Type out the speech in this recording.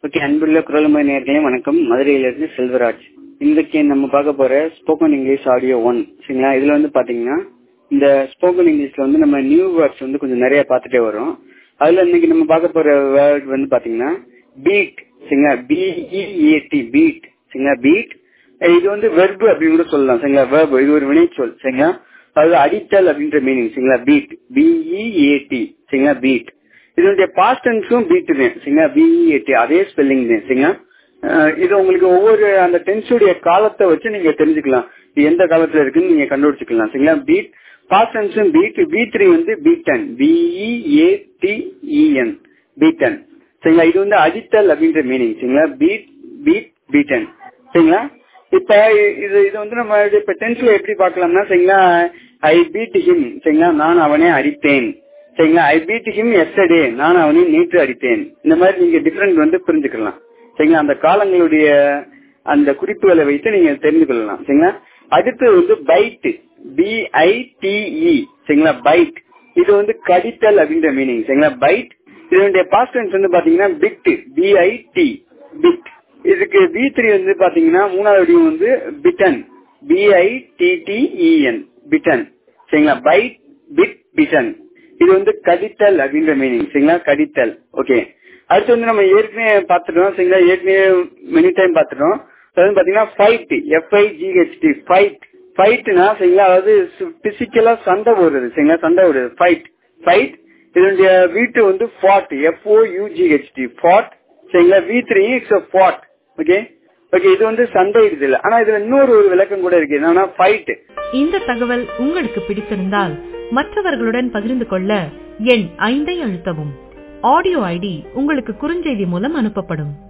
okay அன்புள்ள குரல்முறை நேர்களே வணக்கம் மதுரையிலிருந்து செல்வராஜ் இன்றைக்கு நம்ம பார்க்க போற ஸ்போக்கன் இங்கிலீஷ் ஆடியோ ஒன் சரிங்களா இதுல வந்து பாத்தீங்கன்னா இந்த ஸ்போக்கன் இங்கிலீஷ்ல வந்து நம்ம நியூ வேர்ட்ஸ் வந்து கொஞ்சம் நிறைய பார்த்துட்டே வரோம் அதுல இன்னைக்கு நம்ம பார்க்க போற வேர்ட் வந்து பாத்தீங்கன்னா பீட் சரிங்களா பிஇஏடி பீட் சரிங்களா பீட் இது வந்து வெர்பு அப்படின்னு கூட சொல்லலாம் சரிங்களா வெர்பு இது ஒரு வினைச்சொல் சரிங்களா அதாவது அடித்தல் அப்படின்ற மீனிங் சரிங்களா பீட் பிஇஏடி சரிங்களா பீட் இதனுடைய பாஸ்ட் டென்ஸும் பீட் தான் சரிங்களா பிஇஏடி அதே ஸ்பெல்லிங் தான் சரிங்களா அஹ் இது உங்களுக்கு ஒவ்வொரு அந்த டென்ஸுடைய காலத்தை வச்சு நீங்க தெரிஞ்சுக்கலாம் இது எந்த காலத்துல இருக்குன்னு நீங்க கண்டுபிடிச்சுக்கலாம் சரிங்களா பீட் பாஸ்ட் டென்ஸும் பீட் பி த்ரீ வந்து பீட்டன் பிஇஏடிஇஎன் பீட்டன் சரிங்களா இது வந்து அடித்தல் அப்படின்ற மீனிங் சரிங்களா பீட் பீட் பீட்டன் சரிங்களா இப்ப இது இது வந்து நம்ம இப்ப டென்ஸ்ல எப்படி பார்க்கலாம்னா சரிங்களா ஐ பீட் ஹிம் சரிங்களா நான் அவனே அடித்தேன் சரிங்களா ஐ பீட் ஹிம் எஸ்டே நான் அவனை நேற்று அடித்தேன் இந்த மாதிரி நீங்க டிஃபரெண்ட் வந்து புரிஞ்சுக்கலாம் சரிங்களா அந்த காலங்களுடைய அந்த குறிப்புகளை வைத்து நீங்க தெரிந்து கொள்ளலாம் சரிங்களா அடுத்து வந்து பைட் பிஐடிஇ சரிங்களா பைட் இது வந்து கடித்தல் அப்படின்ற மீனிங் சரிங்களா பைட் இதனுடைய பாஸ்ட் டென்ஸ் வந்து பாத்தீங்கன்னா பிட் பிஐடி பிட் இதுக்கு பி த்ரீ வந்து பாத்தீங்கன்னா மூணாவது வடிவம் வந்து பிட்டன் பிஐடிடிஇஎன் பிட்டன் சரிங்களா பைட் பிட் பிட்டன் இது வந்து கடித்தல் அப்படின்ற மீனிங் சரிங்களா கடித்தல் ஓகே அடுத்து வந்து நம்ம ஏற்கனவே பார்த்துட்டோம் சரிங்களா ஏற்கனவே மெனி டைம் பார்த்துட்டோம் அது வந்து பாத்தீங்கன்னா ஃபைட் எஃப்ஐஜிஹெச்டி ஃபைட் ஃபைட்னா சரிங்களா அதாவது பிசிக்கலா சண்டை போடுறது சரிங்களா சண்டை போடுறது ஃபைட் ஃபைட் இதனுடைய வீட்டு வந்து ஃபாட் எஃப்ஓ யூஜிஹெச்டி ஃபாட் சரிங்களா V three it's fought okay okay இது வந்து சண்டை இல்ல ஆனா இதுல இன்னொரு ஒரு விளக்கம் கூட இருக்கு என்னன்னா ஃபைட் இந்த தகவல் உங்களுக்கு பிடித்திருந்தால் மற்றவர்களுடன் பகிர்ந்து கொள்ள எண் ஐந்தை அழுத்தவும் ஆடியோ ஐடி உங்களுக்கு குறுஞ்செய்தி மூலம் அனுப்பப்படும்